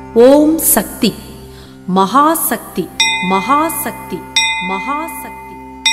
ஓம் சக்தி மகாசக்தி மகாசக்தி மகாசக்தி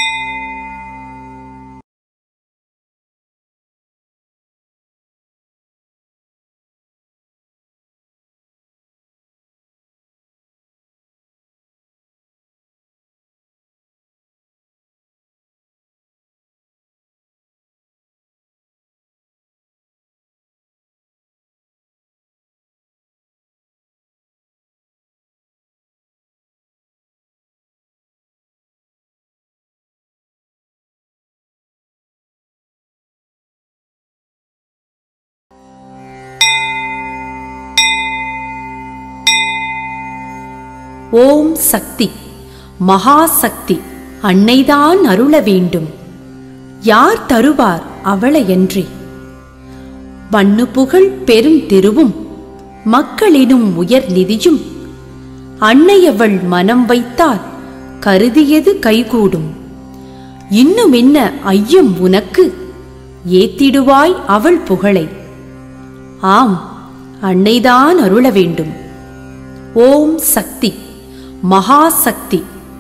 ஓம் சக்தி மகாசக்தி அன்னைதான் அருள வேண்டும் யார் தருவார் அவளையன்றி வண்ணு புகழ் பெரும் திருவும் மக்களினும் உயர் நிதியும் அன்னையவள் மனம் வைத்தால் கருதியது கைகூடும் இன்னும் என்ன ஐயம் உனக்கு ஏத்திடுவாய் அவள் புகழை ஆம் அன்னைதான் அருள வேண்டும் ஓம் சக்தி மகாசக்தி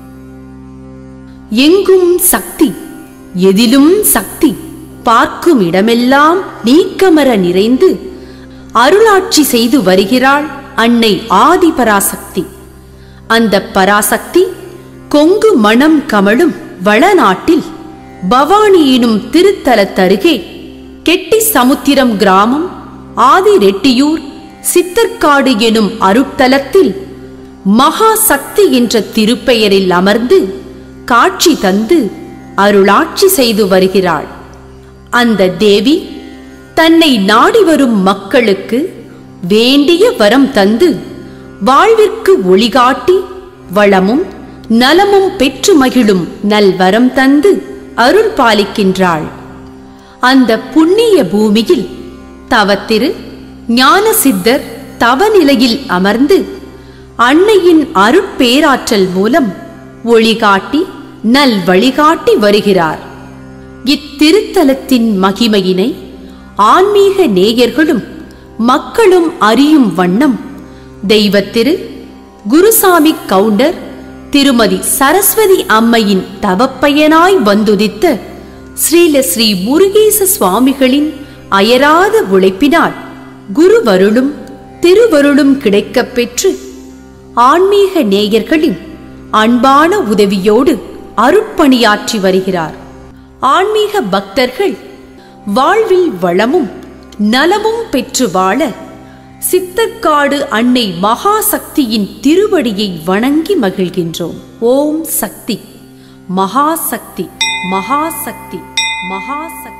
எங்கும் சக்தி எதிலும் சக்தி பார்க்கும் இடமெல்லாம் நீக்கமர நிறைந்து அருளாட்சி செய்து வருகிறாள் அன்னை ஆதிபராசக்தி அந்த பராசக்தி கொங்கு மணம் கமழும் வளநாட்டில் பவானி எனும் திருத்தலத்தருகே கெட்டி சமுத்திரம் கிராமம் ஆதிரெட்டியூர் சித்தர்காடு எனும் அருட்தலத்தில் மகா சக்தி என்ற திருப்பெயரில் அமர்ந்து காட்சி தந்து அருளாட்சி செய்து வருகிறாள் அந்த தேவி தன்னை நாடி வரும் மக்களுக்கு வேண்டிய வரம் தந்து வாழ்விற்கு ஒளிகாட்டி வளமும் நலமும் பெற்று மகிழும் நல்வரம் தந்து அருள் பாலிக்கின்றாள் அந்த புண்ணிய பூமியில் தவத்திரு ஞான சித்தர் தவநிலையில் அமர்ந்து அன்னையின் அருட்பேராற்றல் மூலம் ஒளிகாட்டி நல் வழிகாட்டி வருகிறார் இத்திருத்தலத்தின் மகிமையினை ஆன்மீக நேயர்களும் மக்களும் அறியும் வண்ணம் தெய்வத்திரு குருசாமி கவுண்டர் திருமதி சரஸ்வதி அம்மையின் தவப்பயனாய் வந்துதித்த ஸ்ரீல ஸ்ரீ முருகேச சுவாமிகளின் அயராத உழைப்பினால் குருவருளும் திருவருளும் கிடைக்கப் பெற்று ஆன்மீக நேயர்களின் அன்பான உதவியோடு அருட்பணியாற்றி வருகிறார் ஆன்மீக பக்தர்கள் வாழ்வில் வளமும் நலமும் பெற்று வாழ சித்தர்காடு அன்னை மகாசக்தியின் திருவடியை வணங்கி மகிழ்கின்றோம் ஓம் சக்தி மகாசக்தி மகாசக்தி மகாசக்தி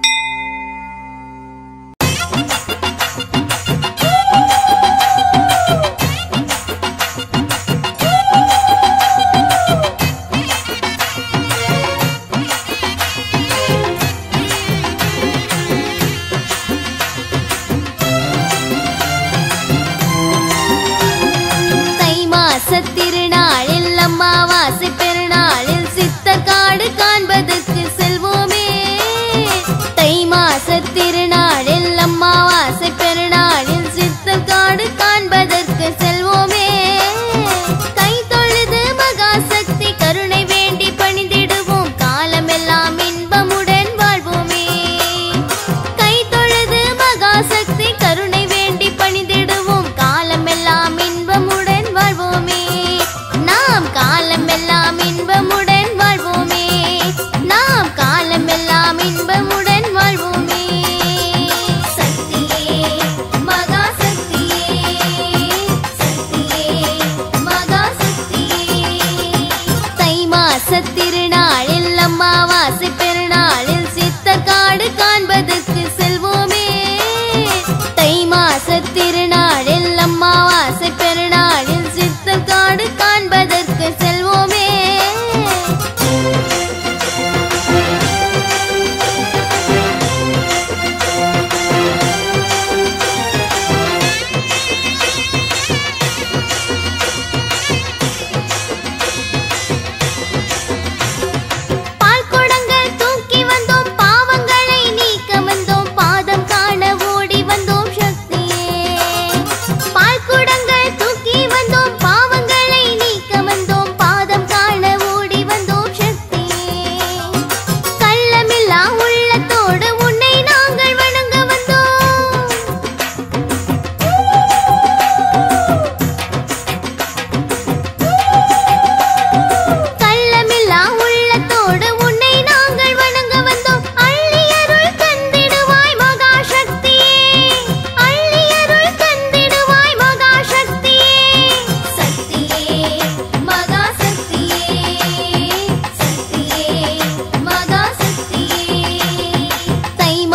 தை மாசத் திருநாளில் அம்மாவாசை பெருநாளில் சித்தர்காடு காண்பதற்கு செல்வோமே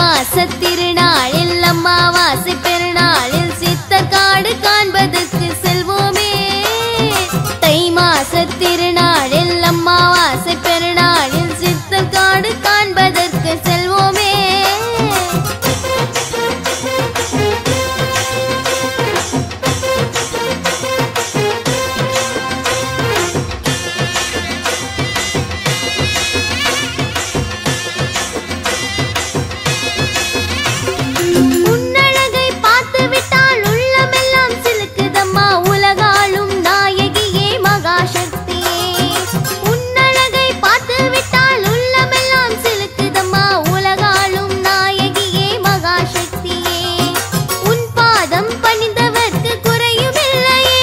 மாச திருநாளில் அம்மாவாசை பெருநாளில் சித்தக்காடு காண்பதற்கு செல்வோமே தை மாச திருநாளில் அம்மாவாசை பெருநாளில் சித்தக்காடு காண்பதற்கு செல்வோமே உன்னழகை பார்த்து விட்டால் உள்ளமெல்லாம் சிலுக்குதம்மா உலகாளும் நாயகியே மகாசக்தியே உன்னழகை பார்த்து விட்டால் உள்ளமெல்லாம் சிலுக்குதம்மா உலகாளும் நாயகியே மகாசக்தியே உன் பாதம் பணிந்தவர்க்கு குறையும் இல்லையே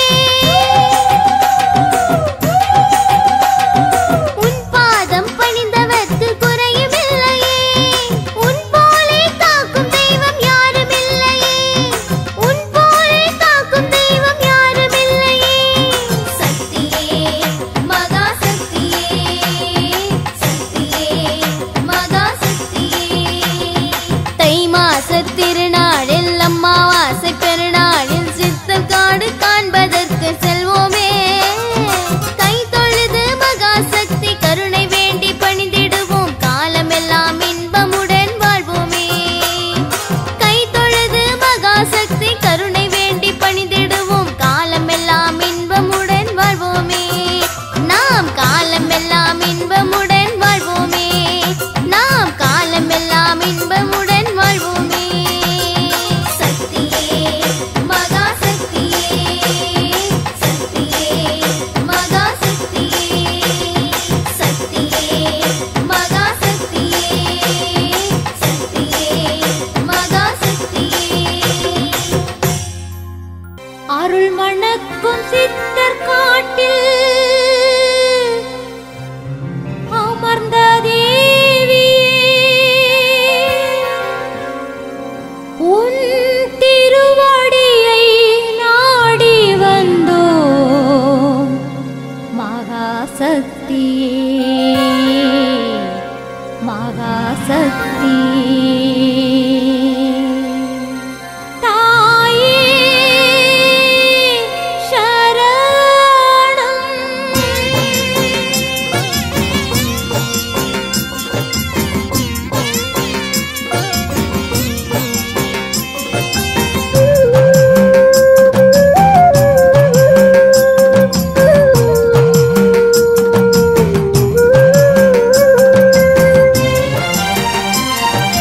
உன் பாதம் பணிந்தவர்க்கு குறையும் இல்லையே உன் போலே காக்கும் தெய்வம் யாரும் இல்லையே உன் போலே காக்கும் தெய்வம் யாரும் இல்லையே சக்தியே மகா சக்தியே சக்தியே மகா சக்தியே தை மாச திருநாளில் அம்மாவாசை பெருநாளில் சித்தக்காடு காண்பதற்கு செல்வோமே கை தொழுது மகாசக்தி கருணை வேண்டி பணிந்திடுவோம் காலமெல்லாம் இன்பமுடன் வாழ்வோமே கை தொழுது மகாசக்தி கருணை வேண்டி பணிந்திடுவோம் காலமெல்லாம் இன்பமுடன் வாழ்வோமே நாம் காலமெல்லாம் இன்பமுடன் வாழ்வோமே நாம் காலமெல்லாம் இன்பமுடன் வாழ்வோமே சக்தியே மகா சக்தியே சக்தியே மகா சக்தியே சக்தியே மகா சக்தியே சக்தியே மகா சக்தியே அருள் மணக்கும் சித்தர் காட்டில் அமர்ந்த தேவியே உன் திருவடியை நாடி வந்தோம் மகாசக்தியே மகாசக்தியே தாயே சரணம்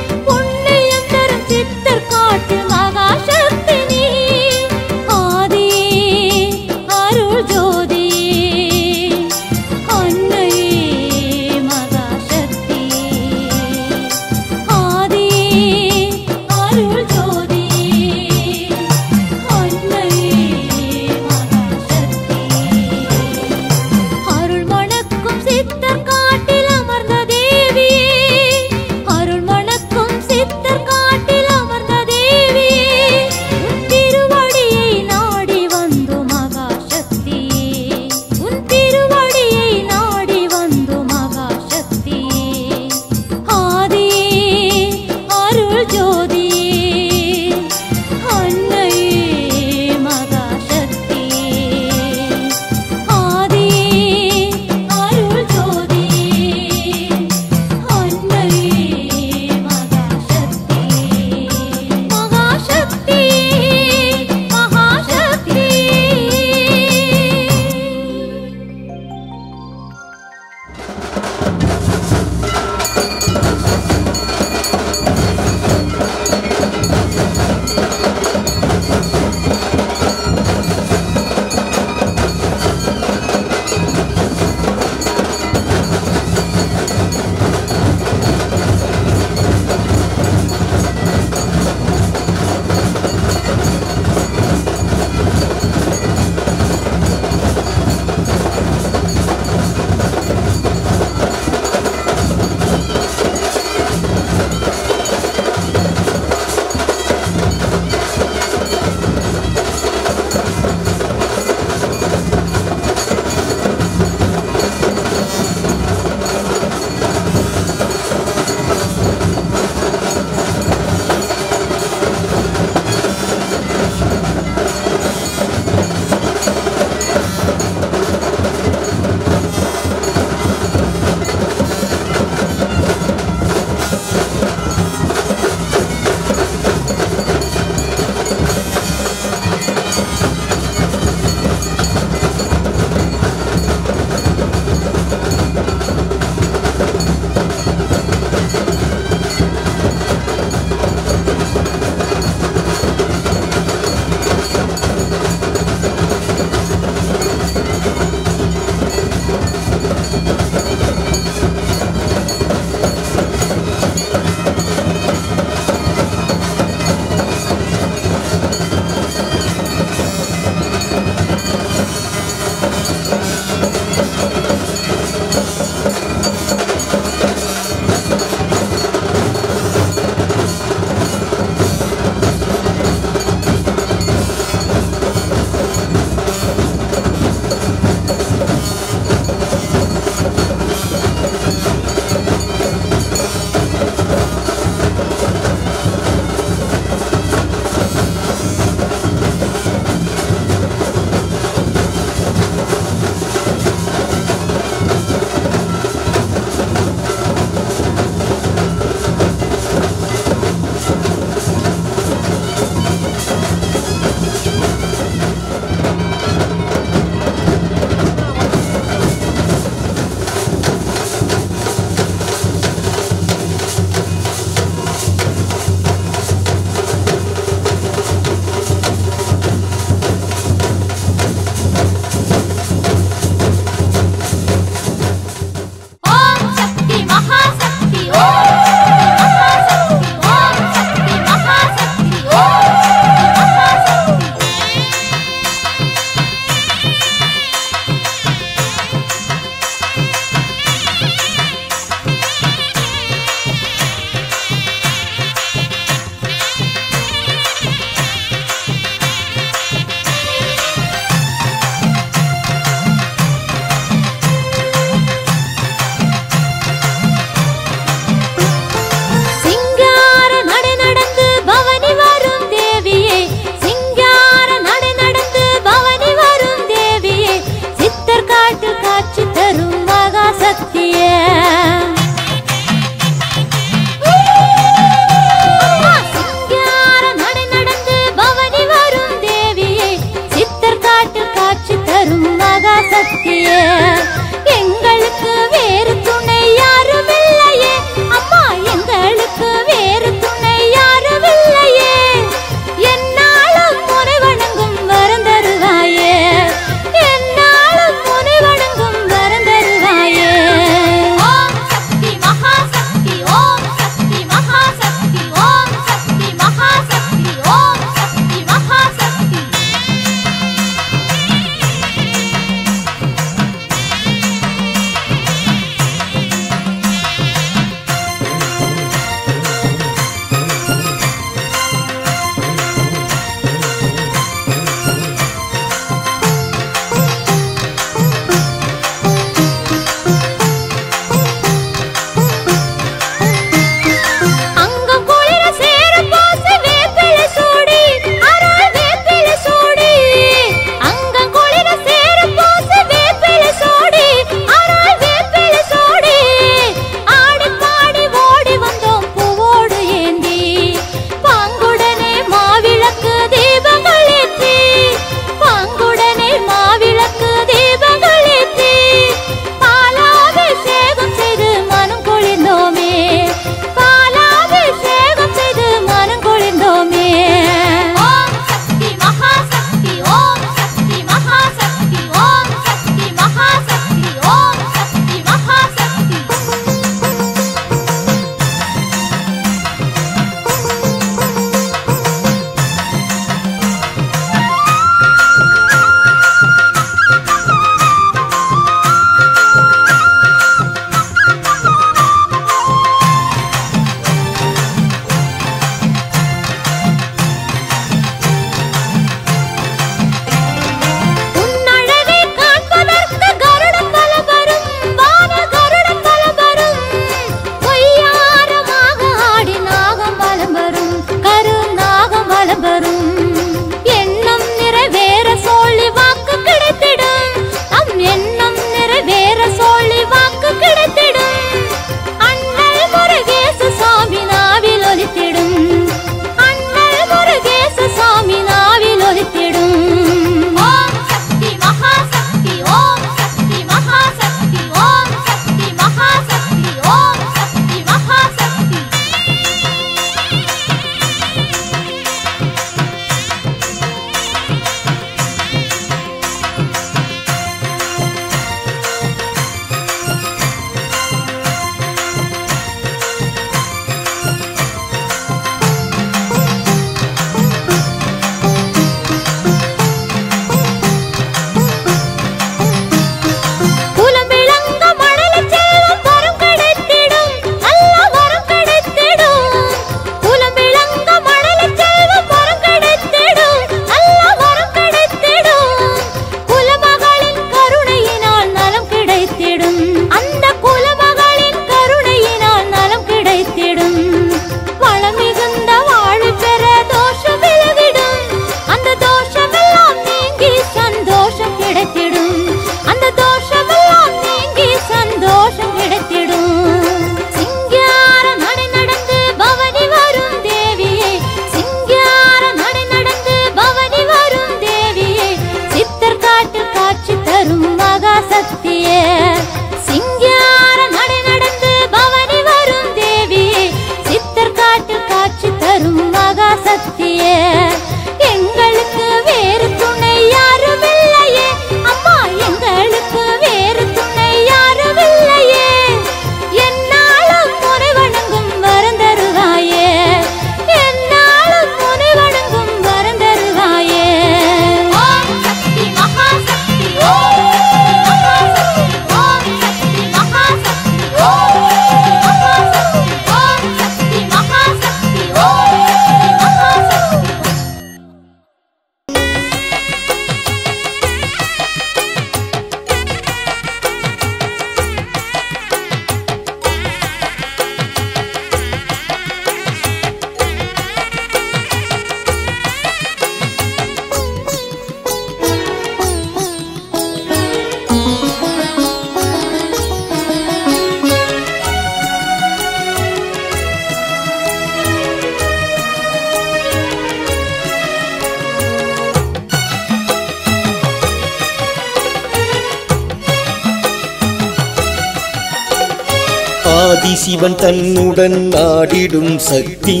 ஆதிசிவன் தன்னுடன் ஆடிடும் சக்தி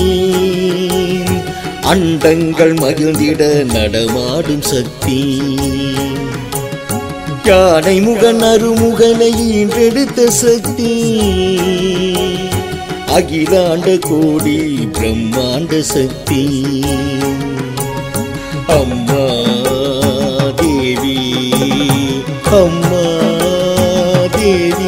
அண்டங்கள் மகிழ்ந்திட நடமாடும் சக்தி யானை முகன் அருமுகனை ஈன்றெடுத்த சக்தி அகிலாண்ட கோடி பிரம்மாண்ட சக்தி அம்மா தேவி அம்மா தேவி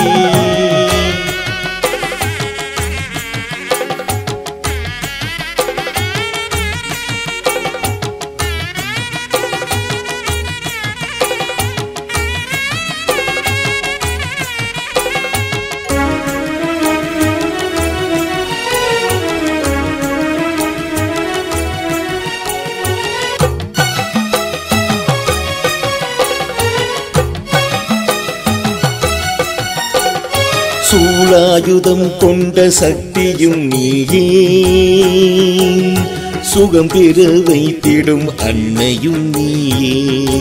சூளாயுதம் கொண்ட சக்தியும் நீயே சுகம் பெற வைத்திடும் அன்னையும் நீயே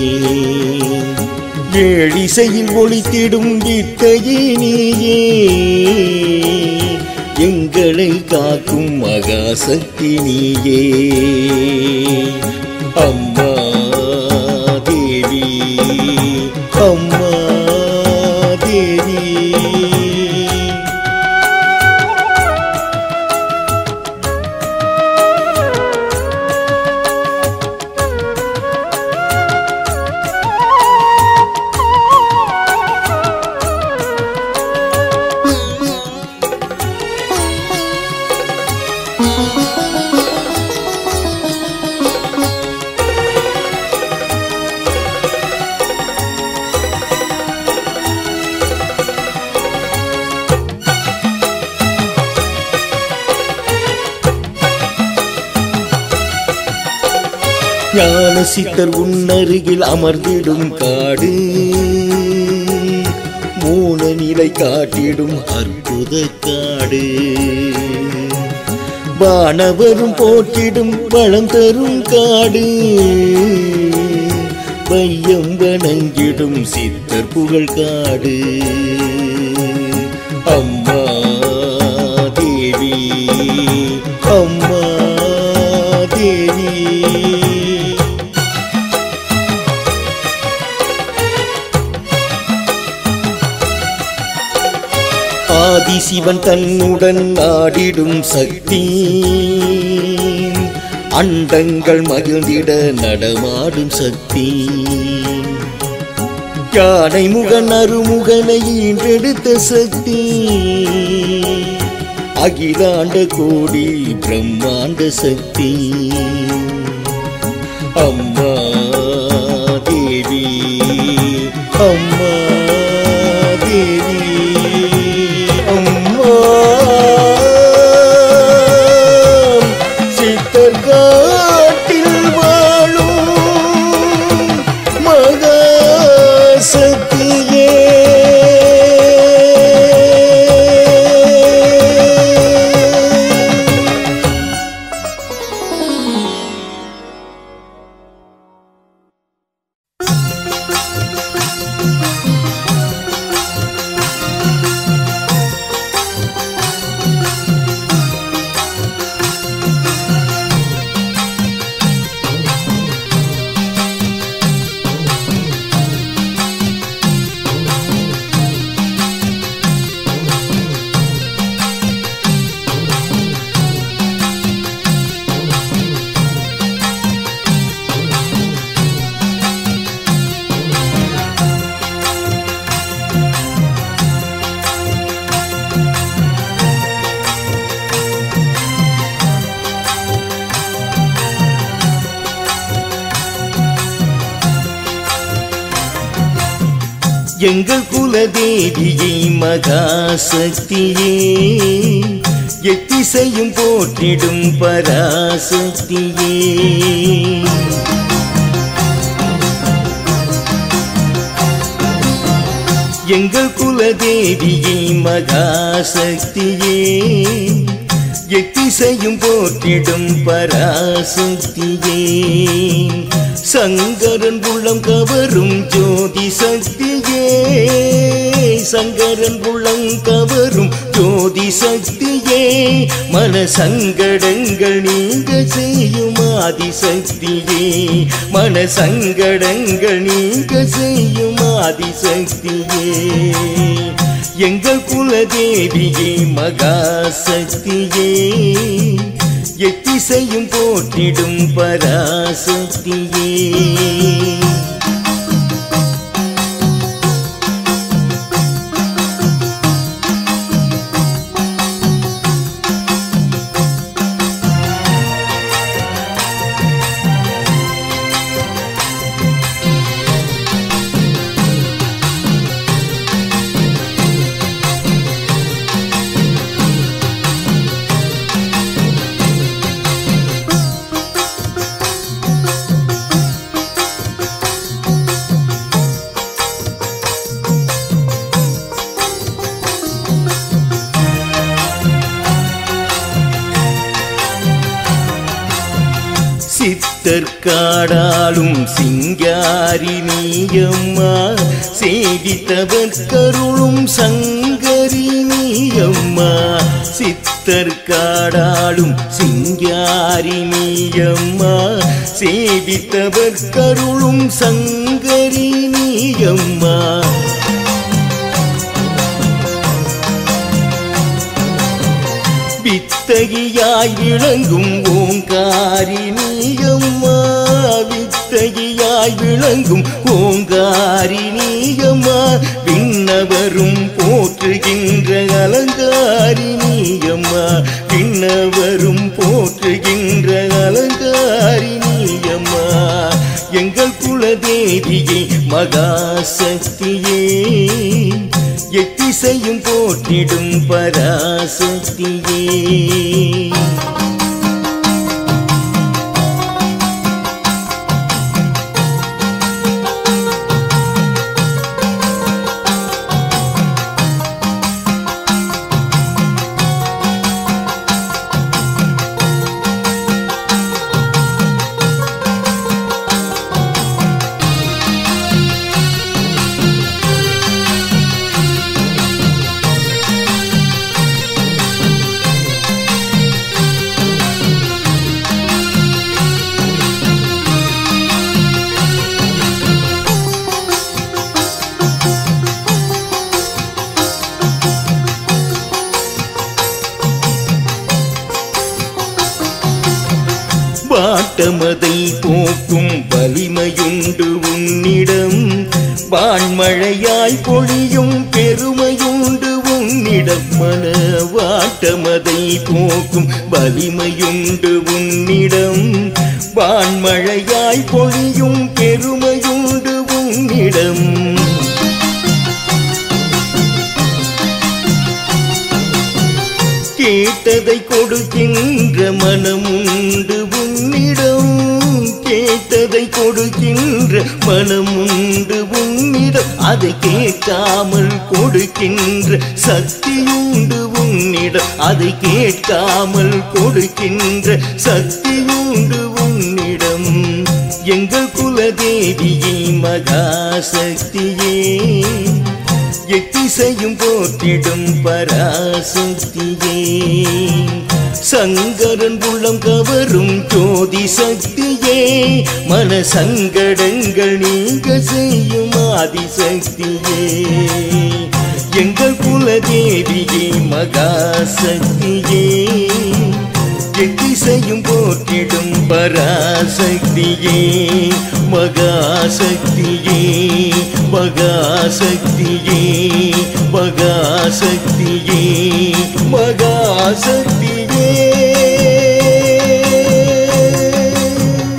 ஏழிசையில் ஒளித்திடும் வித்தையே நீயே எங்களை காக்கும் மகாசக்தி நீயே அம்மா தேவி அம்மா தேவி ஞான சித்தர் உன்னருகில் அமர்ந்திடும் காடு மூல நிலை காட்டிடும் அற்புத காடு வானவரும் போற்றிடும் வளம் தரும் காடு வையம் வணங்கிடும் சித்தர் புகழ் காடு அம்மா தேவி அம்மா தேவி ஆதிசிவன் தன்னுடன் ஆடிடும் சக்தி அண்டங்கள் மகிழ்ந்திட நடமாடும் சக்தி யானை முகன் அருமுகனை ஈன்றெடுத்த சக்தி அகிலாண்ட கோடி பிரம்மாண்ட சக்தி அம்மா தேவி அம்மா தேவி அம்மா சித்தர்காட்டில் வாழும் மகா சக்தியே எங்கள் குலதேவியை மகாசக்தியே எத்திசையும் போற்றிடும் பராசக்தியே எங்கள் குலதேவியை மகாசக்தியே எத்திசையும் போற்றிடும் பராசக்தியே சங்கரன் உள்ளம் கவரும் ஜோதி சக்தியே சங்கரன் உள்ளம் கவரும் ஜோதி சக்தியே மன சங்கடங்கள் நீங்க செய்யும் ஆதி சக்தியே மன சங்கடங்கள் நீங்க செய்யும் ஆதி சக்தியே எங்கள் குலதேவியே மகாசக்தியே எத்திசையும் போற்றிடும் பராசக்தியே சித்தற்காடாலும் சிங்காரி நீயம்மா சேவித்தவர் கருளும் சங்கரி நீயம்மா சித்தற்காடாலும் சிங்காரி நீயம்மா சேவித்தவர் கருளும் சங்கரி நீயம்மா வித்தகியாய் விளங்கும் ஓங்காரி நீயம்மா வித்தகியாய் விளங்கும் ஓங்காரி நீயம்மா விண்ணவரும் போற்றுகின்ற அலங்காரி நீயம்மா விண்ணவரும் போற்றுகின்ற அலங்காரி நீயம்மா எங்கள் குலதேவியே மகாசக்தியே எத்திசையும் போற்றிடும் பராசக்தியே வாட்டமதை போக்கும் வலிமையுண்டு உன்னிடம் வான்மழையாய் பொழியும் பெருமையுண்டு உன்னிடம் மன வாட்டமதை போக்கும் வலிமையுண்டு உன்னிடம் வான்மழையாய் பொழியும் பெருமையுண்டு உன்னிடம் கேட்டதை கொடுக்கின்ற மனமுண்டு உன்னிடம் கேட்டதை கொடுக்கின்ற மனமுண்டு உன்னிடம் அதை கேட்காமல் கொடுக்கின்ற சக்தியுண்டு உன்னிடம் அதை கேட்காமல் கொடுக்கின்ற சக்தியுண்டு உன்னிடம் எங்கள் குலதேவியே மகாசக்தியே எத்திசையும் போற்றிடும் பராசக்தியே சங்கரன் உள்ளம் கவரும் ஜோதி சக்தியே மன சங்கடங்கள் நீங்க செய்யும் ஆதி சக்தியே எங்கள் குலதேவியே மகாசக்தியே எத்திசையும் போற்றிடும் பராசக்தியே மகாசக்தியே மகாசக்தியே மகாசக்தியே மகாசக்தியே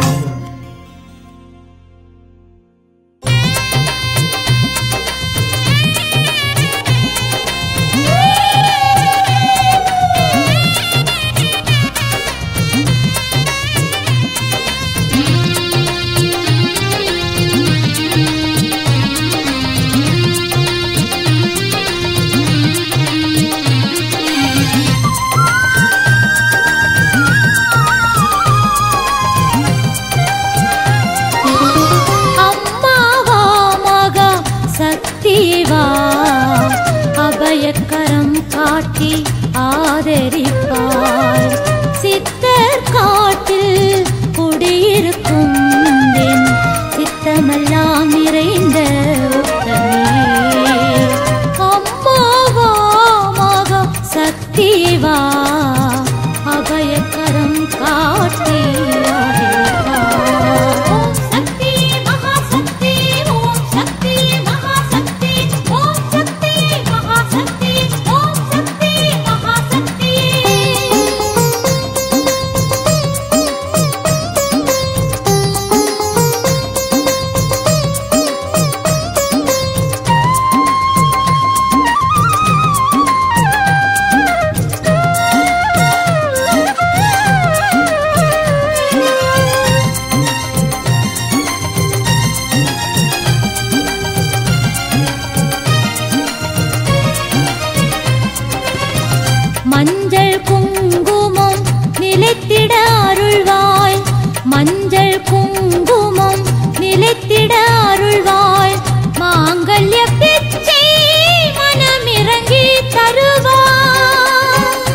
ஆ அபயக்கரம் காட்டி ஆதரிப்பாய் சித்தர் காட்டில் குடியிருக்கும் என் சித்தமெல்லாம் நிறைந்த உத்தமே அம்மாவா மகா சக்திவா அபயக்கரம் காட்டி ஆதரிப்பாய். ஓம் சக்தி மகாசக்தி ஓம் சக்தி மகாசக்தி ஓம் சக்தி மகாசக்தி ஓம் சக்தி மகாசக்தி மஞ்சள் குங்குமம் நிலைத்திட அருள்வாய் மஞ்சள் குங்குமம் நிலைத்திட அருள்வாய் மாங்கல்ய பிச்சை மனமிறங்கி தருவாய்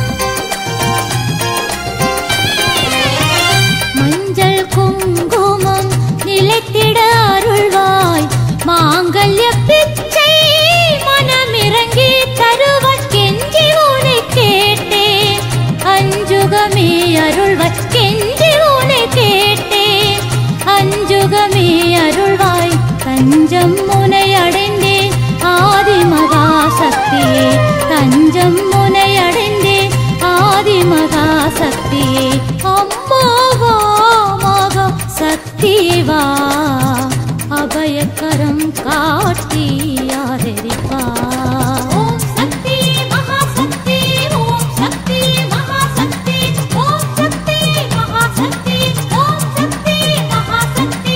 மஞ்சள் குங்குமம் நிலைத்திட அருள்வாய் மாங்கல்ய பிச்சை மனமிறங்கி தருவாய் கெஞ்சி உனை கேட்டேன் அஞ்சுகமே அருள்வாய் கெஞ்சி உனை கேட்டேன் அஞ்சுகமே அருள்வாய் தஞ்சம் முனை அடைந்தேன் ஆதி மகா சக்தியே தஞ்சம் முனை அடைந்தேன் ஆதி மகா சக்தியே அம்மாவா மகா சக்திவா அபயக்கரம் காட்டி ஆதரிப்பா ஓம் சக்தி மகாசக்தி ஓம் சக்தி மகாசக்தி ஓம் சக்தி மகாசக்தி ஓம் சக்தி மகாசக்தி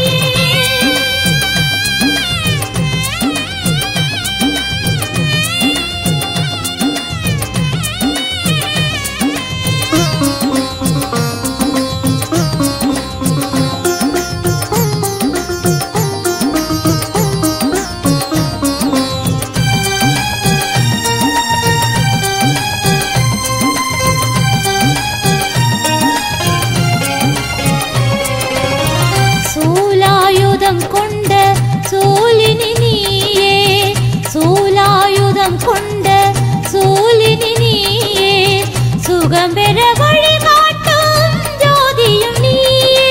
சூலாயுதம் கொண்ட சூலினி நீயே சூலாயுதம் கொண்ட சூலினி நீயே சுகம் பெற வழிகாட்டும் ஜோதியும் நீயே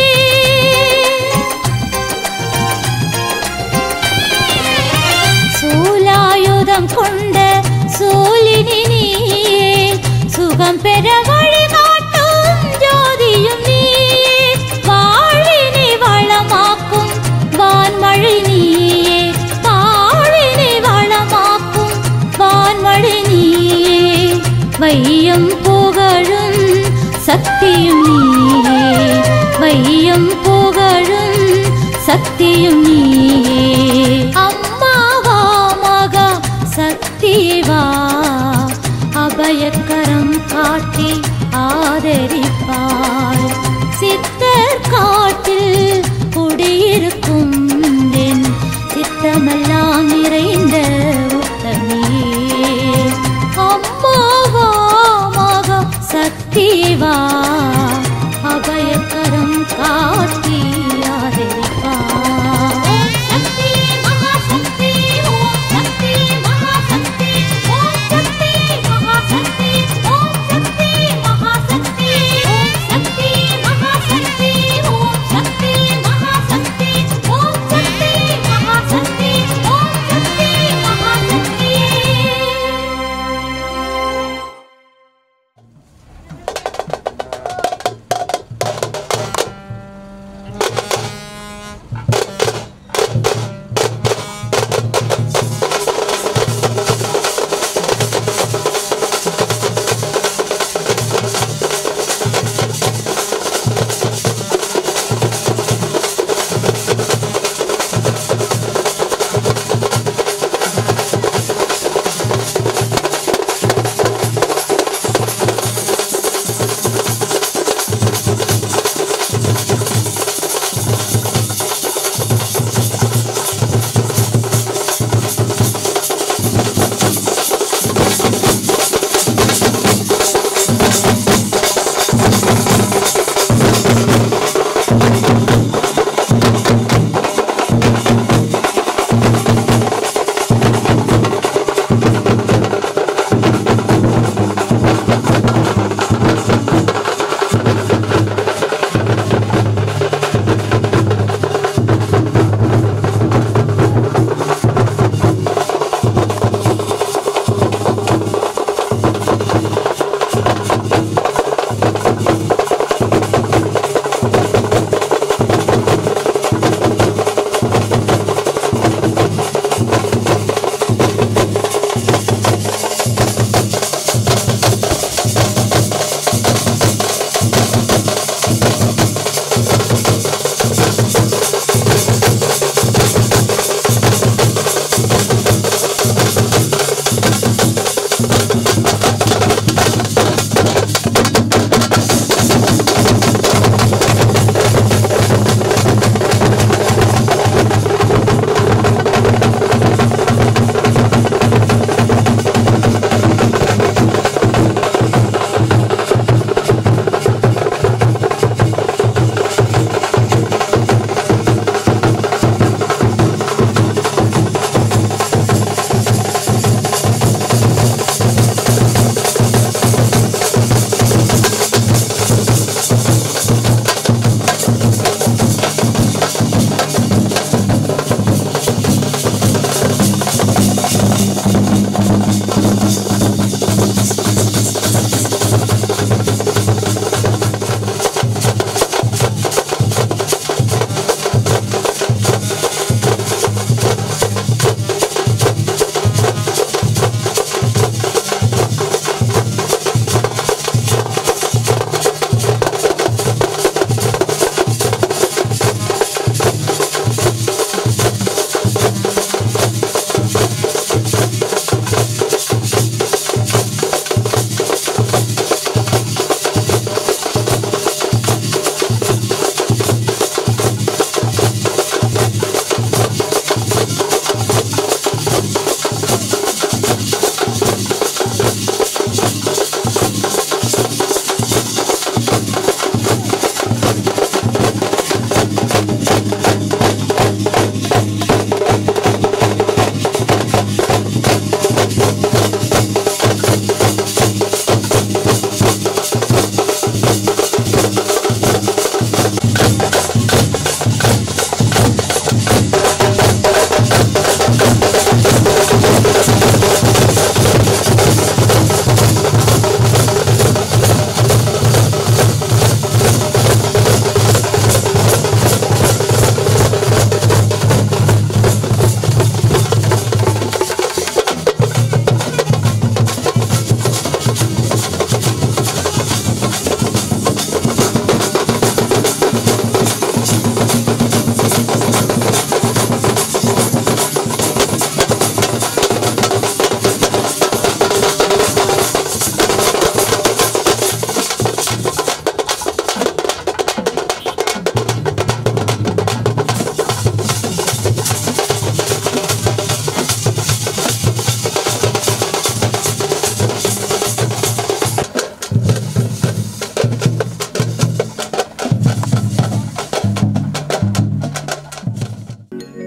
சூலாயுதம் கொண்ட சூலினி நீயே சுகம் பெற வழிகாட்டும் ஜோதியும் நீயே வாழ்வினை வளமாக்கும் வான்மழை நீயே வாழ்வினை வளமாக்கும் வான்மழை நீயே வையம் புகழும் சக்தியும் நீயே வையம் புகழும் சக்தியும் நீயே அம்மாவா மகா சக்திவா அபயக்கரம் காட்டி ஆதரிப்பாய் சித்தர் காட்டில் குடியிருக்கும் என் சித்தமெல்லாம் நிறைந்த உத்தமே அம்மாவா மகா சக்திவா அபயக்கரம் காட்டி ஆதரிப்பாய் சக்தி மகாசக்தி ஓம் சக்தி மகாசக்தி ஓம் சக்தி மகாசக்தி ஓம் சக்தி மகாசக்தி ஓம் சக்தி மகாசக்தி ஓம் சக்தி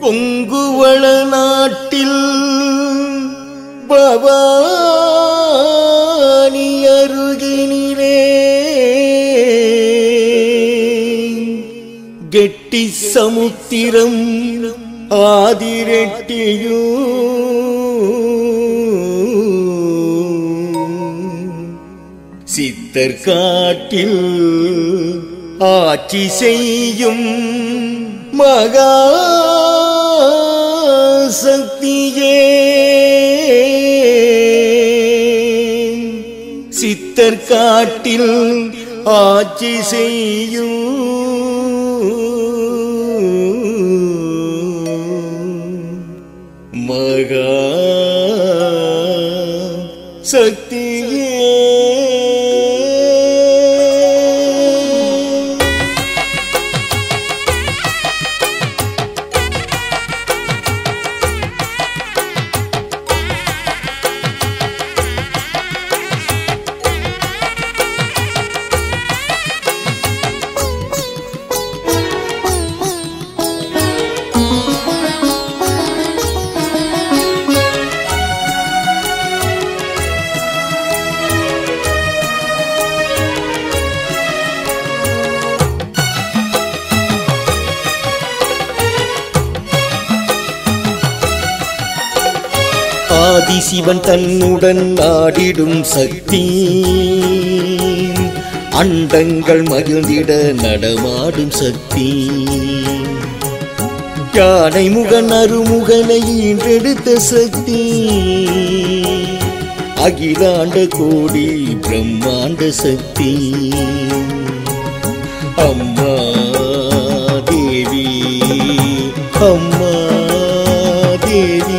பொங்குவள நாட்டில் பவானி அருகினிலே கெட்டி சமுத்திரம் ஆதிரெட்டியும் சித்தர் காட்டில் ஆட்சி செய்யும் மகா சக்தியே சித்தர் காட்டில் ஆட்சி செய்யும் மகா சக்தியே ஆதிசிவன் தன்னுடன் ஆடிடும் சக்தி அண்டங்கள் மகிழ்ந்திட நடமாடும் சக்தி யானை முகன் அருமுகனை ஈன்றெடுத்த சக்தி அகிலாண்ட கோடி பிரம்மாண்ட சக்தி அம்மா தேவி அம்மா தேவி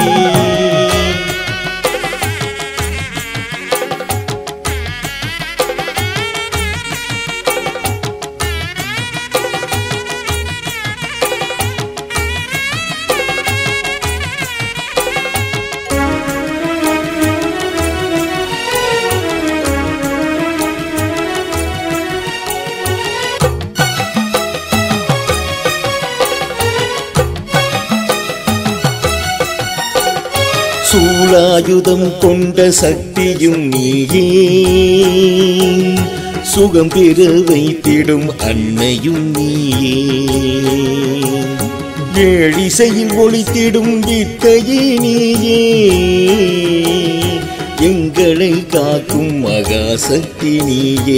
சூளாயுதம் கொண்ட சக்தியும் நீயே சுகம் பெற வைத்திடும் அன்னையும் நீயே ஏழிசையில் ஒளித்திடும் வித்தையே நீயே எங்களை காக்கும் மகாசக்தி நீயே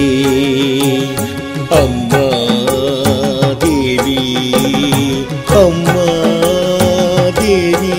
அம்மா தேவி அம்மா தேவி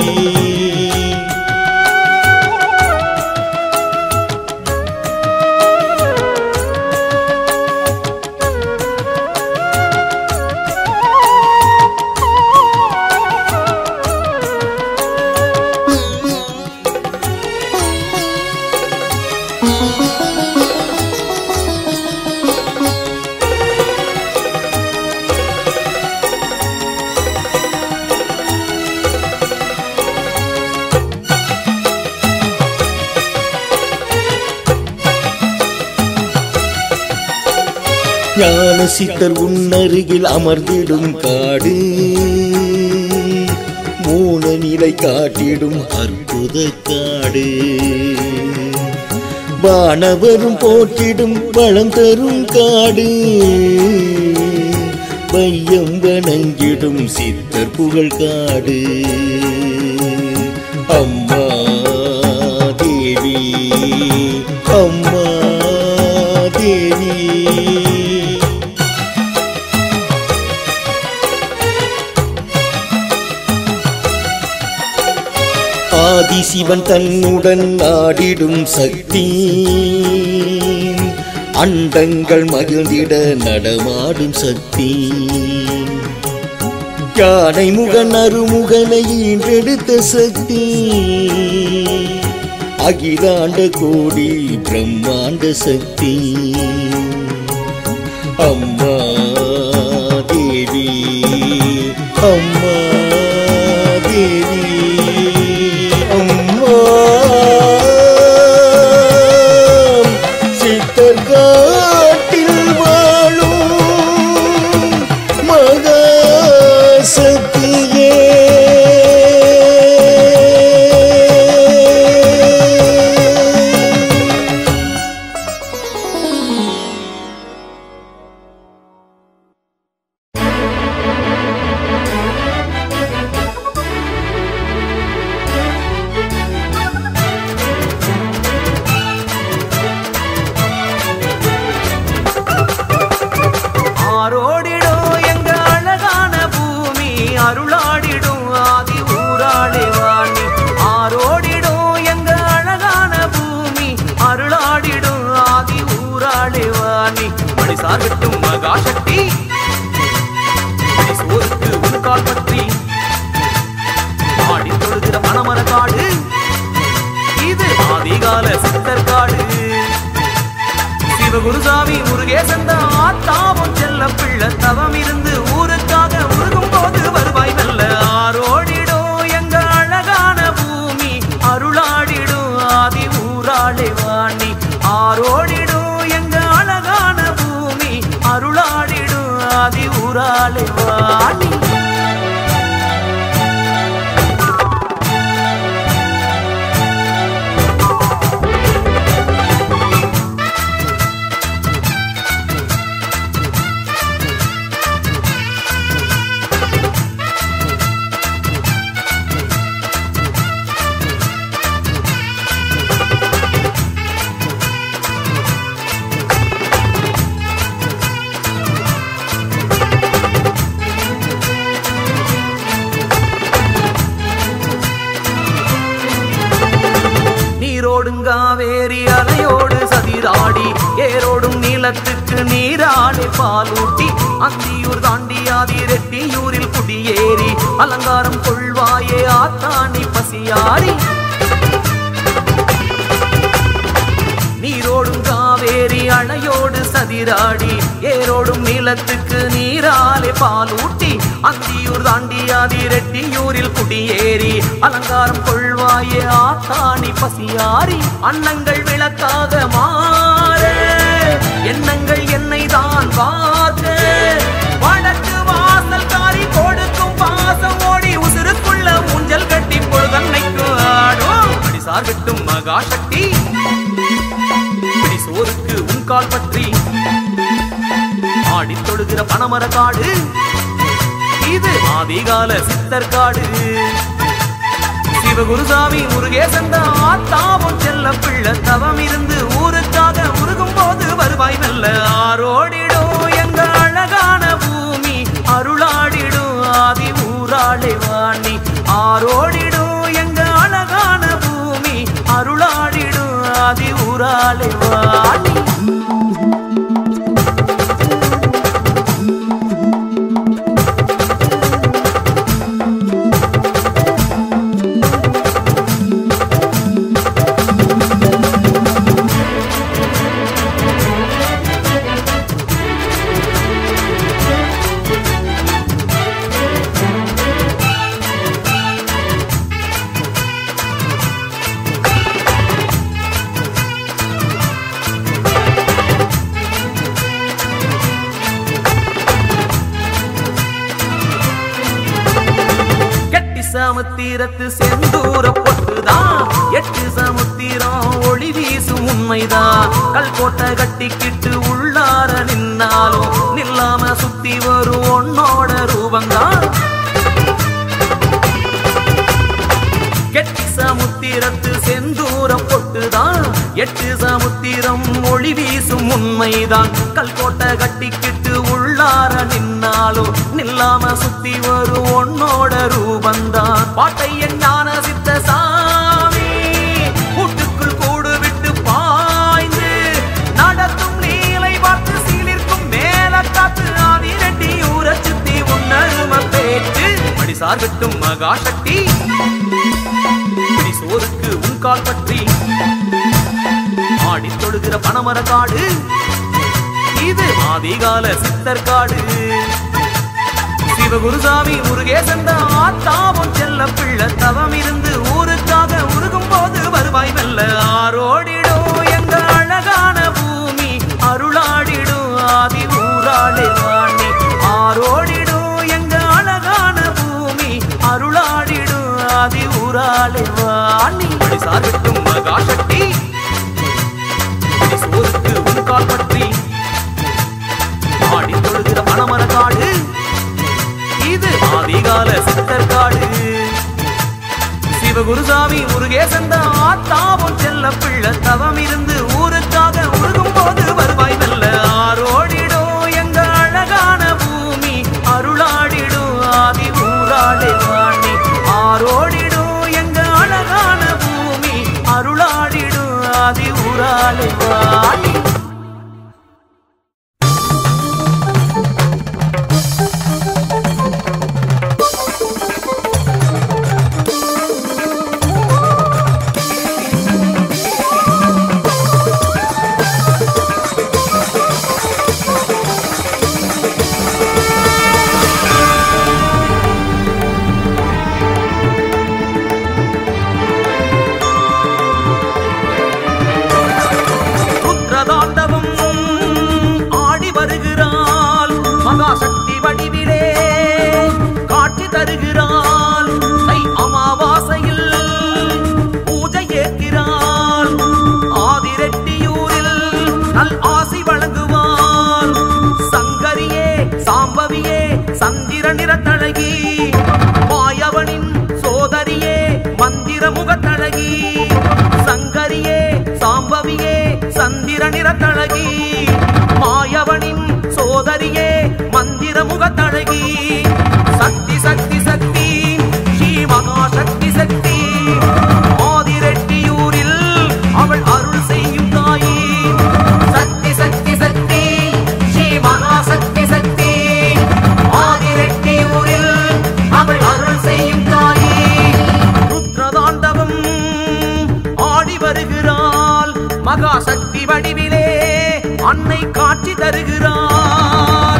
ஞான சித்தர் உன்னருகில் அமர்ந்திடும் காடு மூல நிலை காட்டிடும் அற்புத காடு வானவரும் போற்றிடும் வளம் தரும் காடு வையம் வணங்கிடும் சித்தர் புகழ் காடு அம்மா தேவி அம்மா தேவி ஆதிசிவன் தன்னுடன் ஆடிடும் சக்தி அண்டங்கள் மகிழ்ந்திட நடமாடும் சக்தி யானை முகன் அருமுகனை ஈன்றெடுத்த சக்தி அகிலாண்ட கோடி பிரம்மாண்ட சக்தி அம்மா தேவி அம்மா தேவி அம்மா சித்தர் காட்டில் வாழும் மகாசக்தி சார்கட்டும் மகாசக்தி அடி சோருக்கு உன் கால் பற்றி ஆடி தொழுகிற பனமர காடு இது ஆதிகால சித்தர் காடு சிவகுருசாமி முருகேசன் ஆத்தாவும் செல்ல பிள்ளை தவம் இருந்து ஊருக்காக உருகும் போது வருவாய் நல்ல ஆரோடிடும் எங்க அழகான பூமி அருளாடிடும் ஆதி ஊராளே வாணி ஆரோடிடும் எங்க அழகான பூமி அருளாடிடும் ஆதி ஊராளே வாணி நீரோடுங்காவேரி அலையோடு சதிராடி ஏரோடும் நீளத்துக்கு நீராடி பாலூட்டி அந்தியூர் தாண்டி ஆதி ரெட்டியூரில் குடியேறி அலங்காரம் கொள்வாயே ஆத்தாணி பசியாரி நீரோடும் காவேரி அணையோடு சதிராடி ஏரோடும் நீளத்துக்கு நீராலே பாலூட்டி அந்தியூர் தாண்டி ஆதி ரெட்டியூரில் குடியேறி அலங்காரம் கொள்வாயே ஆத்தாணி பசியாரி அன்னங்கள் விளக்காக மாற எண்ணங்கள் என்னை தான் பார்க்க வடக்கு வாசல் காரி கொடுக்கும் பாசம் ஓடி உசுருக்குள்ள ஊஞ்சல் கட்டி பொழுதன்னைக்கு ஆடும் அடி சார்கட்டும் மகாசக்தி பிடி சோறுக்கு உன் கால் பற்றி ஆடி தொழுகிற பனமர காடு இது ஆதிகால சித்தர் காடு சிவகுருசாமி முருகேசன் ஆத்தாவும் செல்ல பிள்ளை தவம் இருந்து ஊருக்காக உருகும் போது வருவாய் நல்ல ஆரோடிடும் எங்க அழகான பூமி அருளாடிடும் ஆதி ஊராளே வாணி ஆரோடிடும் எங்க அழகான பூமி அருளாடிடும் ஆதி ஊராளே வாணி கெட்டி சமுத்திரத்து செந்தூர பொட்டுதான் எட்டு சமுத்திரம் ஒளி வீசும் உண்மைதான் கல் கோட்டை கட்டிக்கிட்டு உள்ளார நின்னாலும் நில்லாம சுத்தி வரும் உன்னோட ரூபந்தான் கெட்டி சமுத்திரத்து செந்தூரம் பொட்டுதான் எட்டு சமுத்திரம் ஒளி வீசும் உண்மைதான் கல்கோட்டை கட்டிக்கிட்டு உள்ளார நின்னாலும் நில்லாம சுத்தி வரும் உன்னோட ரூபந்தான் பாட்டை என் ஞான சித்த சாமி கூட்டுக்குள் கூடு விட்டு பாய்ந்து நடத்தும் நீலை பார்த்து சீலிருக்கும் மேல காத்து ஆதி ரெட்டி ஊர சுத்தி உன்னரும பேச்சு மடி சார்கட்டும் மகாசக்தி பிடி சோறுக்கு உன் கால் பற்றி ஆடி தொழுகிற பனமர காடு இது ஆதிகால சித்தர் காடு சிவகுருசாமி முருகேசன் ஆத்தாவும் செல்ல பிள்ளை தவம் இருந்து ஊருக்காக உருகும் போது வருவாய் நல்ல ஆரோடிடும் எங்க அழகான பூமி அருளாடிடும் ஆதி ஊராளே வாணி ஆரோடிடும் எங்க அழகான பூமி அருளாடிடும் ஆதி ஊராளே வாணி படி சார்கட்டும் மகாசக்தி படி சோறுக்கு உன் கால் பற்றி ஆடி தொழுகிற பனமர காடு இது ஆதிகால சித்தர் காடு சிவகுருசாமி முருகேசன் ஆத்தாவும் செல்ல பிள்ளை தவம் இருந்து ஊருக்காக உருகும் போது வருவாய் நல்ல ஆரோடிடும் எங்க அழகான பூமி அருளாடிடும் ஆதி ஊராளே வாணி ஆரோடிடும் எங்க அழகான பூமி அருளாடிடும் ஆதி ஊராளே வாணி ஆயிரமுகத்தழகி சக்தி சக்தி சக்தி ஸ்ரீ மகாசக்தி சக்தி ஆதிரெட்டியூரில் அவள் அருள் செய்யும் தாயி சக்தி சக்தி சக்தி ஸ்ரீ மகாசக்தி சக்தி ஆதிரெட்டியூரில் அவள் அருள் செய்யும் தாயி ருத்ரதாண்டவம் ஆடி வருகிறாள் மகாசக்தி வடிவிலே அன்னை காட்சி தருகிறாள்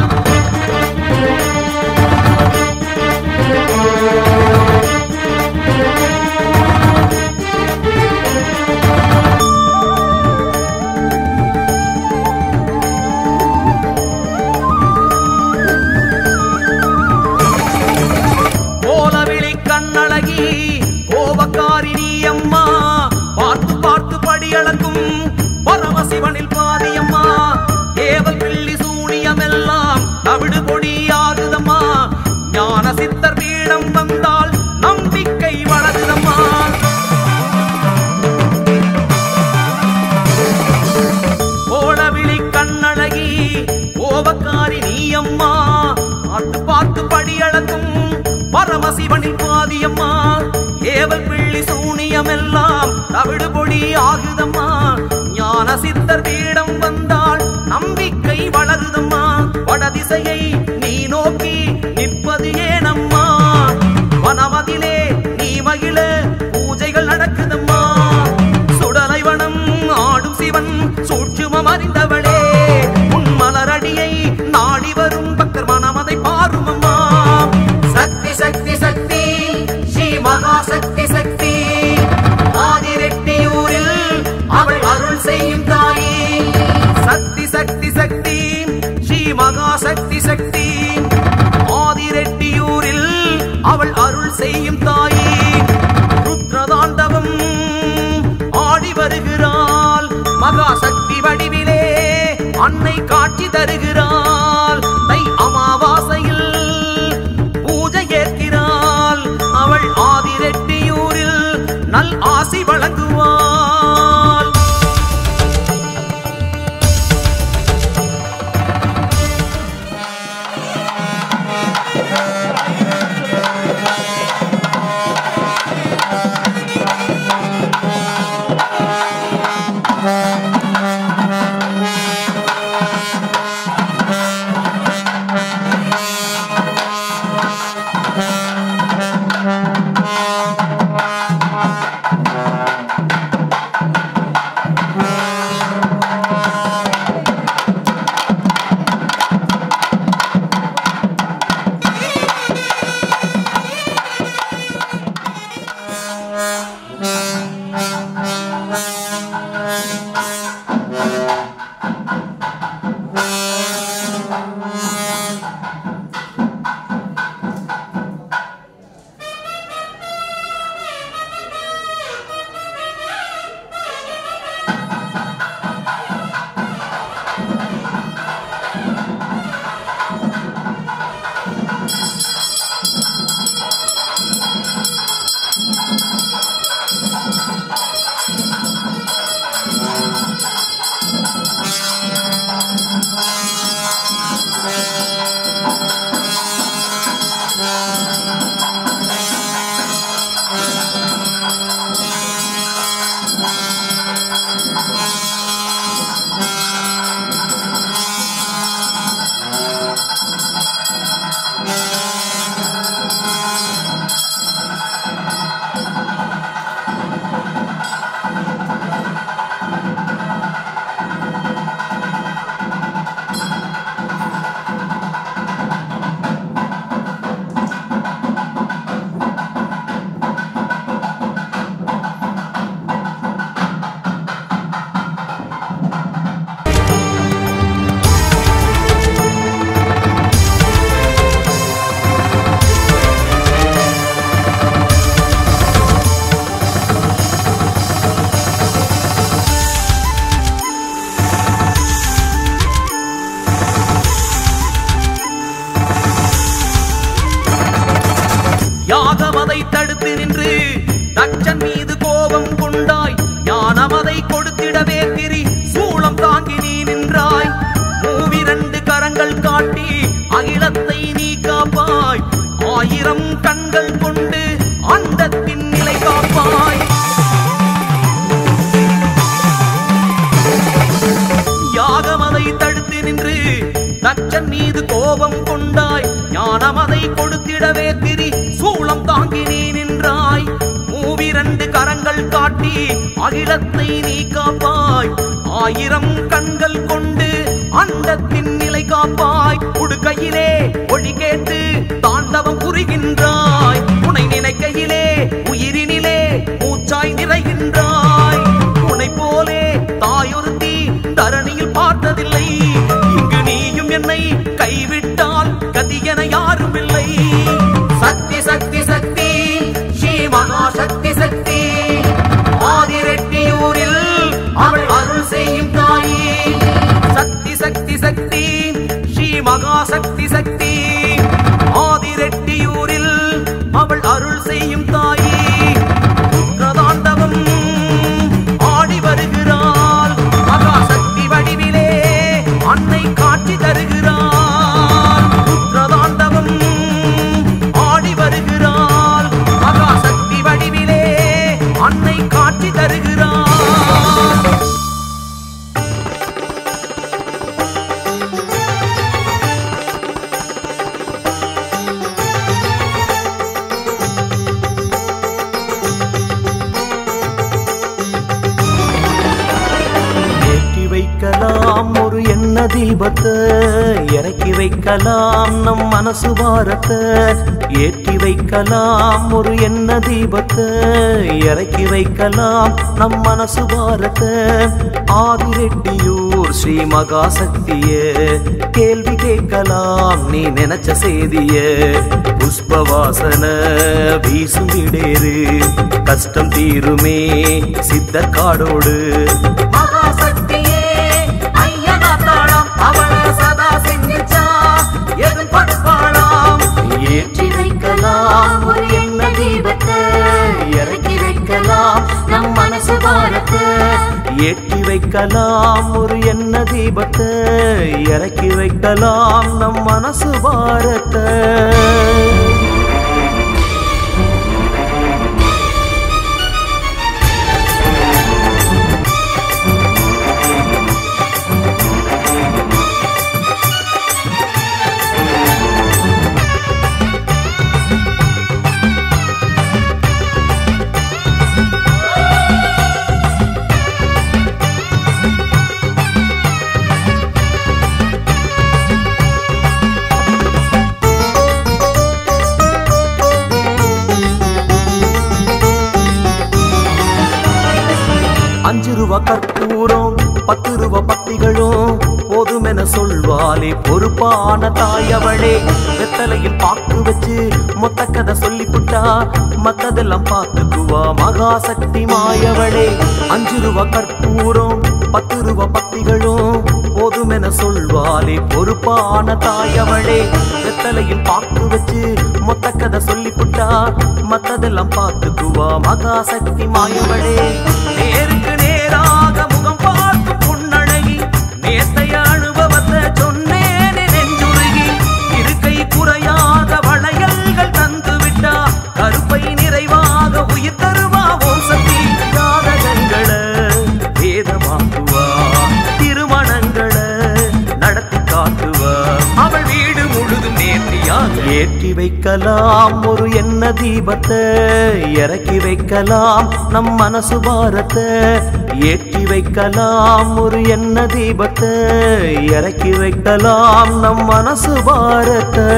கோலவிழி கண்ணழகி கோபக்காரிணி அம்மா பார்த்து பார்த்து படியளக்கும் பரமசிவனில் பாதியம்மா ஏவல் பிள்ளி சூனியமெல்லாம் தவிடு பொடியாகுதம்மா ஞான சித்தர் பீடம் வந்தால் நம்பிக்கை வளருதம்மா கோலவிழி கண்ணழகி கோபக்காரி நீ அம்மா பார்த்து பார்த்து படியளக்கும் பரமசிவனில் பாதியம்மா ஏவல் பிள்ளி சூனியமெல்லாம் தவிடு பொடி ஆகுதம்மா ஞான சித்தர் பீடம் வந்தால் நம்பிக்கை வளருதம்மா வடதிசையை நீ நோக்கி நிற்பது ஏனம்மா வனமதிலே நீ மகிழ பூஜைகள் நடக்குதம்மா சுடலைவனம் ஆடும் சிவன் சூட்சுமம் அறிந்தவளே உன் மலரடியை நாடி வரும் பக்தர் மனமதை பாரும் அம்மா சக்தி சக்தி சக்தி ஸ்ரீ மகாசக்தி சக்தி ஆதிரெட்டியூரில் அவள் அருள் செய்யும் தாயே சக்தி சக்தி சக்தி ஸ்ரீ மகாசக்தி சக்தி ஆதிரெட்டியூரில் அவள் அருள் செய்யும் தாயே ருத்ரதாண்டவம் ஆடி வருகிறாள் மகாசக்தி வடிவிலே அன்னை காட்சி தருகிறாள் தை அமாவாசையில் பூஜை ஏற்கிறாள் அவள் ஆதிரெட்டியூரில் நல் ஆசி வழங்குவாள் யாகமதை தடுத்து நின்று தச்சன் மீது கோபம் கொண்டாய் ஞானமதை கொடுத்திடவே திரி சூளம் தாங்கி நீ நின்றாய் மூவிரண்டு கரங்கள் காட்டி அகிலத்தை கண்கள் கொண்டு அண்டத்தின் நிலை காப்பாய் யாகமதை தடுத்து நின்று தச்சன் மீது கோபம் கொண்டாய் ஞானமதை கொடுத்திடவே திரி சூளம் தாங்கி நீ நின்றாய் மூவிரண்டு கரங்கள் காட்டி அகிலத்தை நீ காப்பாய் ஆயிரம் கண்கள் கொண்டு அண்டத்தின் நிலை காப்பாய் உடுக்கையிலே ஒளி கேட்டு தாண்டவம் புரிகின்றாய் உனை நினைக்கையிலே உயிரினிலே மூச்சாய் நிறைகின்றாய் உனை போலே தாயொருத்தி தரணியில் பார்த்ததில்லை இங்கு நீயும் என்னை கைவிட்டால் கதியென யாரும் இல்லை சக்தி சக்தி சக்தி ஸ்ரீ மகாசக்தி சக்தி ஆதிரெட்டியூரில் அவள் அருள் செய்யும் தாயே சக்தி சக்தி சக்தி ஸ்ரீ மகாசக்தி சக்தி ஆதிரெட்டியூரில் அவள் அருள் செய்யும் தாயே ருத்ரதாண்டவம் ஆடி வருகிறாள் மகாசக்தி வடிவிலே அன்னை காட்சி தருகிறாள் ருத்ரதாண்டவம் ஆடி வருகிறாள் மகாசக்தி வடிவிலே அன்னை காட்சி தருகிறாள் ஏற்றி வைக்கலாம் ஒரு எண்ண தீபத்தை இறக்கி வைக்கலாம் நம் மனசு பாரத்தை ஏற்றி வைக்கலாம் ஒரு எண்ண தீபத்தை இறக்கி வைக்கலாம் நம் மனசு பாரத்தை ஆதிரெட்டியூர் ஸ்ரீ மகாசக்திய கேள்வி கேட்கலாம் நீ நினைச்ச செய்திய புஷ்பவாசன வீசும் இடேறு கஷ்டம் தீருமே சித்தர் காடோடு மகாசக்தியே ஐயனாத்தாளாம் அவள சதா செஞ்சுச்சா எதும் படுப்பாளாம் ஏற்றி வைக்கலாம் ஒரு எண்ண தீபத்தை இறக்கி வைக்கலாம் நம் மனசு பாரத்தை ஏற்றி வைக்கலாம் ஒரு எண்ண தீபத்தை இறக்கி வைக்கலாம் நம் மனசு பாரத்தை அஞ்சு ரூபா கற்பூரம் பத்து ரூபா பத்திகளும் போதுமென சொல்வாளே பொறுப்பான தாயவளே வெத்தலையில் பாக்கு வச்சு மொத்த கதை சொல்லிப்புட்டா மத்ததெல்லாம் பார்த்துக்குவா மகாசக்தி மாயவளே அஞ்சு ரூபா கற்பூரம் பத்து ரூபா பத்திகளும் போதுமென சொல்வாளே பொறுப்பான தாயவளே வெத்தலையில் பாக்கு வச்சு மொத்த கதை சொல்லிப்புட்டா மத்ததெல்லாம் பார்த்துக்குவா மகாசக்தி மாயவளே நேருக்கு நேராக முகம் பார்த்து புன்னழகி நேத்தைய அனுபவத்தை சொன்னேனே நெஞ்சுருகி இருக்கை குறையாத வளையல்கள் தந்து விட்டா கருப்பை நிறைவாக உயிர் தருவா ஓம் சக்தி ஜாதகங்களை வேதமாக்குவா திருமணங்களை நடத்தி காட்டுவா அவள் வீடு முழுதும் நேர்த்தியாக ஏற்றி வைக்கலாம் ஒரு எண்ண தீபத்தை இறக்கி வைக்கலாம் நம் மனசு பாரத்தை ஏற்றி வைக்கலாம் ஒரு எண்ண தீபத்தை இறக்கி வைக்கலாம் நம் மனசு பாரத்தை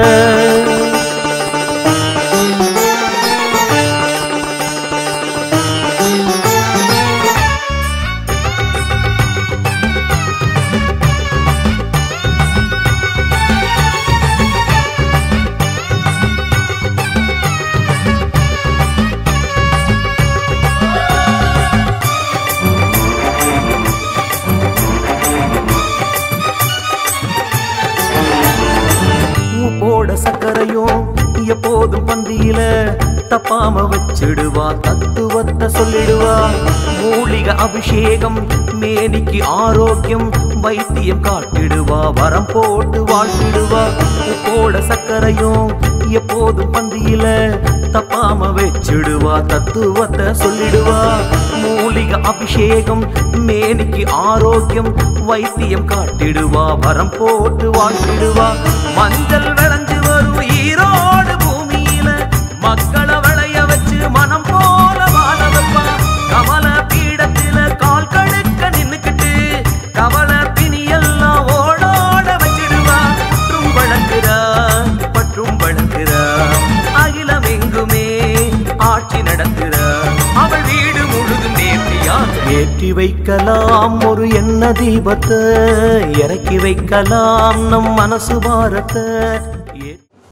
உப்போட சக்கரையும் எப்போதும் பந்தியில தப்பாம வச்சிடுவா தத்துவத்தை சொல்லிடுவா மூலிகை அபிஷேகம் மேனிக்கு ஆரோக்கியம் வைத்தியம் காட்டிடுவா வரம் போட்டு வாழ்த்திடுவா உப்போட சக்கரையும் எப்போதும் பந்தியில தப்பாம வச்சிடுவா தத்துவத்தை சொல்லிடுவா மூலிகை அபிஷேகம் மேனிக்கு ஆரோக்கியம் வைத்தியம் காட்டிடுவா வரம் போட்டு வாழ்த்திடுவா மஞ்சள் விளைஞ்சு வரும் ஈரோடு பூமியில மக்களை விளைய வச்சு மனம் போல வாழ வைப்பா கமல பீடத்தில கால் கடுக்க நின்னுக்கிட்டு கவல பிணியெல்லாம் ஓடோட வச்சிடுவா பற்றும் வளர்க்கிறா பற்றும் வளர்க்கிறா அகிலம் எங்குமே ஆட்சி நடத்துறா அவள் வீடு முழுதும் நேர்த்தியாக ஏற்றி வைக்கலாம் ஒரு எண்ண தீபத்தை இறக்கி வைக்கலாம் நம் மனசு பாரத்தை